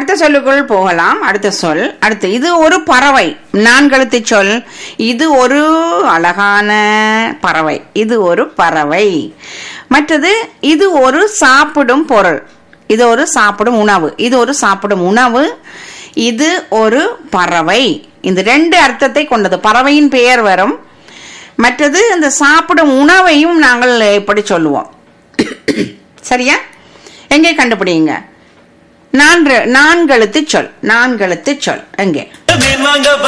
அடுத்த சொல்லுக்குள் போகலாம் அடுத்த சொல் அடுத்து இது ஒரு பறவை நான்கெழுத்து சொல் இது ஒரு அழகான பறவை இது ஒரு பறவை மற்றது இது ஒரு சாப்பிடும் பொருள் இது ஒரு சாப்பிடும் உணவு இது ஒரு சாப்பிடும் உணவு இது ஒரு பறவை இந்த ரெண்டு அர்த்தத்தை கொண்டது பறவையின் பெயர் வரும் மற்றது இந்த சாப்பிடும் உணவையும் நாங்கள் இப்படி சொல்லுவோம் சரியா எங்கே கண்டுபிடிங்க நான்கு நான்கெழுத்து சொல் நான்கெழுத்து சொல் எங்கே மீன் வாங்க